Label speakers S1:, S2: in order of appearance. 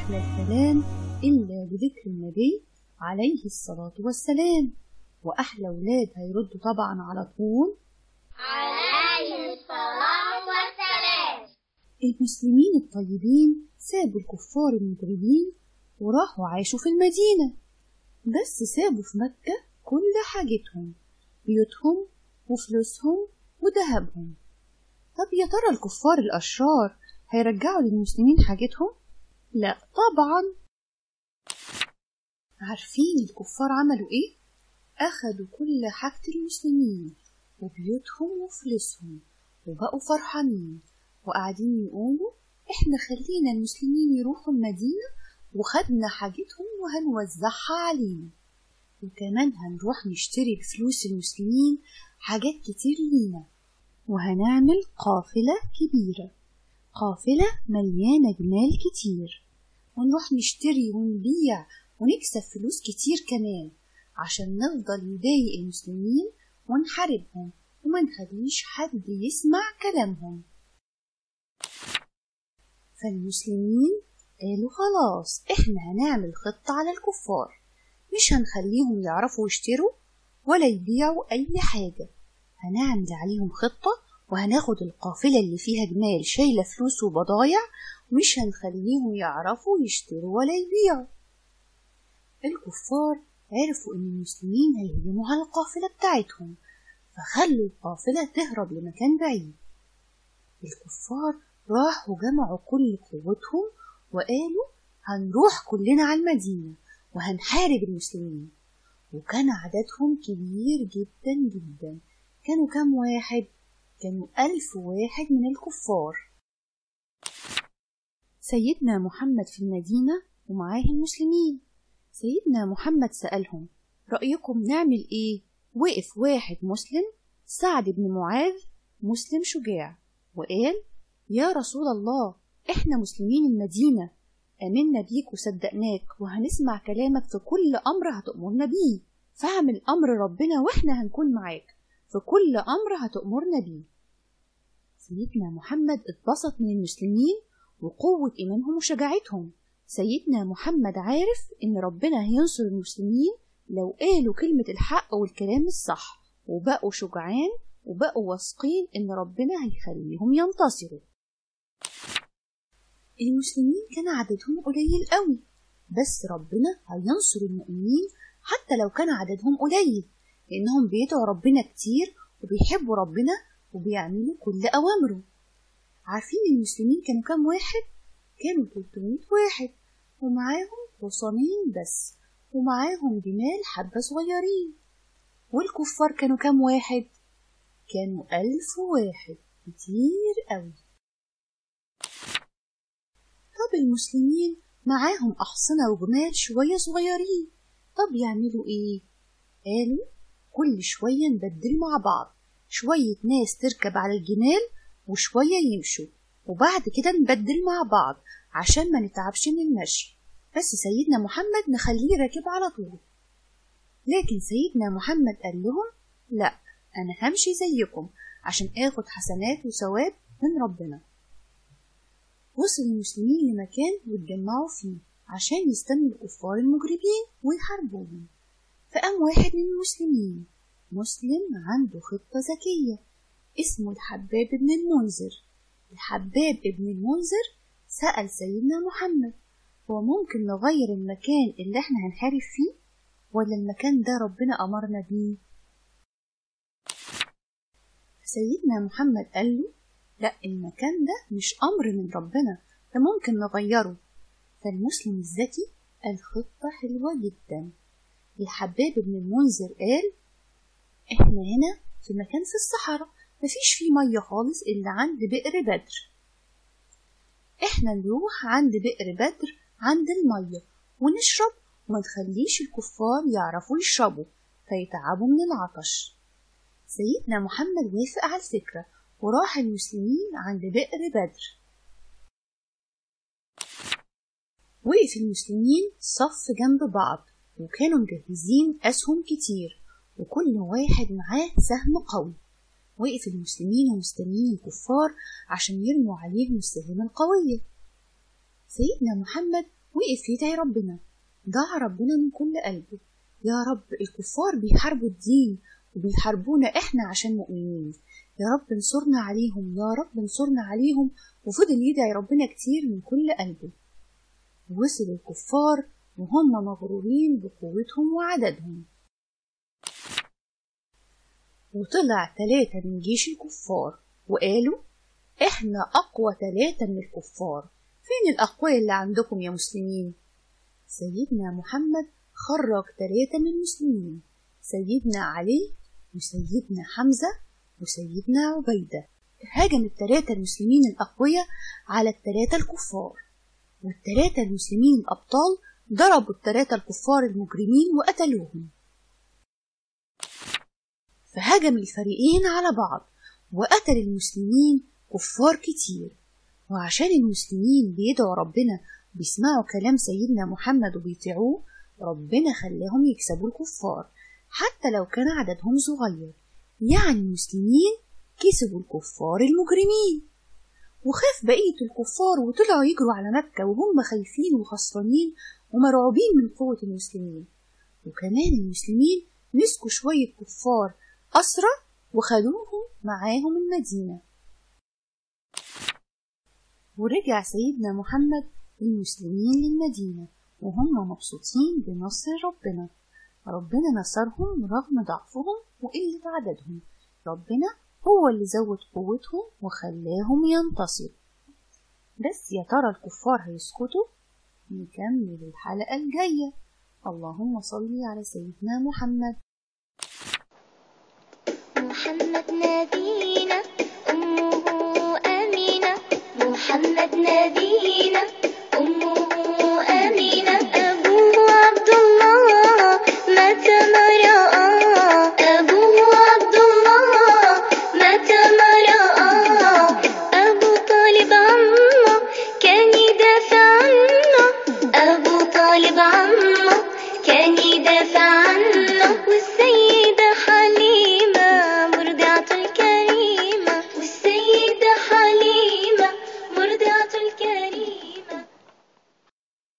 S1: أحلى الكلام إلا بذكر النبي عليه الصلاة والسلام وأحلى ولاد هيردوا طبعا على طول
S2: عليه الصلاة والسلام
S1: المسلمين الطيبين سابوا الكفار المجرمين وراحوا عاشوا في المدينة بس سابوا في مكة كل حاجتهم بيوتهم وفلوسهم وذهبهم طب يا ترى الكفار الأشرار هيرجعوا للمسلمين حاجتهم؟ لا طبعا عارفين الكفار عملوا ايه؟ أخدوا كل حاجة المسلمين وبيوتهم وفلوسهم وبقوا فرحانين وقاعدين يقولوا احنا خلينا المسلمين يروحوا المدينة وخدنا حاجتهم وهنوزعها علينا وكمان هنروح نشتري بفلوس المسلمين حاجات كتير لينا وهنعمل قافلة كبيرة قافلة مليانة جمال كتير ونروح نشتري ونبيع ونكسب فلوس كتير كمان عشان نفضل نضايق المسلمين ونحاربهم وما نخليش حد يسمع كلامهم فالمسلمين قالوا خلاص احنا هنعمل خطة على الكفار مش هنخليهم يعرفوا يشتروا ولا يبيعوا أي حاجة هنعمل عليهم خطة وهناخد القافلة اللي فيها جمال شايلة فلوس وبضايع ومش هنخليهم يعرفوا يشتروا ولا يبيعوا الكفار عرفوا إن المسلمين هيهجموا على القافلة بتاعتهم فخلوا القافلة تهرب لمكان بعيد الكفار راحوا جمعوا كل قوتهم وقالوا هنروح كلنا على المدينة وهنحارب المسلمين وكان عددهم كبير جدا جدا كانوا كام واحد؟ كانوا ألف واحد من الكفار سيدنا محمد في المدينة ومعاه المسلمين سيدنا محمد سألهم رأيكم نعمل إيه؟ وقف واحد مسلم سعد بن معاذ مسلم شجاع وقال يا رسول الله إحنا مسلمين المدينة آمنا بيك وصدقناك وهنسمع كلامك في كل أمر هتأمرنا بيه فاعمل أمر ربنا وإحنا هنكون معاك في كل أمر هتأمرنا بيه سيدنا محمد اتبسط من المسلمين وقوة إيمانهم وشجاعتهم سيدنا محمد عارف إن ربنا هينصر المسلمين لو قالوا كلمة الحق والكلام الصح وبقوا شجعان وبقوا واثقين إن ربنا هيخليهم ينتصروا المسلمين كان عددهم قليل قوي بس ربنا هينصر المؤمنين حتى لو كان عددهم قليل لأنهم بيدعوا ربنا كتير وبيحبوا ربنا وبيعملوا كل أوامره عارفين المسلمين كانوا كام واحد؟ كانوا 300 واحد ومعاهم حصانين بس ومعاهم جمال حبة صغيرين والكفار كانوا كام واحد؟ كانوا ألف واحد كتير قوي طب المسلمين معاهم أحصنة وجمال شوية صغيرين طب يعملوا إيه؟ قالوا كل شوية نبدل مع بعض شوية ناس تركب على الجمال وشوية يمشوا وبعد كده نبدل مع بعض عشان ما نتعبش من المشي بس سيدنا محمد نخليه راكب على طول لكن سيدنا محمد قال لهم لا أنا همشي زيكم عشان آخد حسنات وثواب من ربنا وصل المسلمين لمكان واتجمعوا فيه عشان يستنوا الكفار المجرمين ويحاربوهم فقام واحد من المسلمين مسلم عنده خطة ذكية اسمه الحباب بن المنذر الحباب بن المنذر سأل سيدنا محمد هو ممكن نغير المكان اللي احنا هنحارب فيه ولا المكان ده ربنا أمرنا بيه سيدنا محمد قال له لا المكان ده مش أمر من ربنا ده ممكن نغيره فالمسلم الذكي قال خطة حلوة جدا الحباب بن المنذر قال احنا هنا في مكان في الصحراء مفيش فيه مية خالص إلا عند بئر بدر احنا نروح عند بئر بدر عند المية ونشرب وما نخليش الكفار يعرفوا يشربوا فيتعبوا من العطش سيدنا محمد وافق على الفكرة وراح المسلمين عند بئر بدر وقف المسلمين صف جنب بعض وكانوا مجهزين أسهم كتير وكل واحد معاه سهم قوي وقف المسلمين ومستنيين الكفار عشان يرموا عليهم السهام القوية سيدنا محمد وقف يدعي ربنا دعا ربنا من كل قلبه يا رب الكفار بيحاربوا الدين وبيحاربونا احنا عشان مؤمنين يا رب انصرنا عليهم يا رب انصرنا عليهم وفضل يدعي ربنا كتير من كل قلبه وصل الكفار وهم مغرورين بقوتهم وعددهم وطلع تلاتة من جيش الكفار وقالوا احنا اقوى تلاتة من الكفار فين الاقوياء اللي عندكم يا مسلمين سيدنا محمد خرج تلاتة من المسلمين سيدنا علي وسيدنا حمزة وسيدنا عبيدة هاجم التلاتة المسلمين الأقوياء على التلاتة الكفار والتلاتة المسلمين الأبطال ضربوا التلاتة الكفار المجرمين وقتلوهم فهجم الفريقين على بعض وقتل المسلمين كفار كتير وعشان المسلمين بيدعوا ربنا وبيسمعوا كلام سيدنا محمد وبيطيعوه ربنا خلاهم يكسبوا الكفار حتى لو كان عددهم صغير يعني المسلمين كسبوا الكفار المجرمين وخاف بقية الكفار وطلعوا يجروا على مكة وهم خايفين وخسرانين ومرعوبين من قوة المسلمين وكمان المسلمين مسكوا شوية كفار أسرى وخدوهم معاهم المدينة ورجع سيدنا محمد المسلمين للمدينة وهم مبسوطين بنصر ربنا ربنا نصرهم رغم ضعفهم وقلة عددهم ربنا هو اللي زود قوتهم وخلاهم ينتصروا بس يا ترى الكفار هيسكتوا نكمل الحلقة الجاية اللهم صل على سيدنا محمد
S2: محمد نبينا أمه أمينة محمد نبينا أمه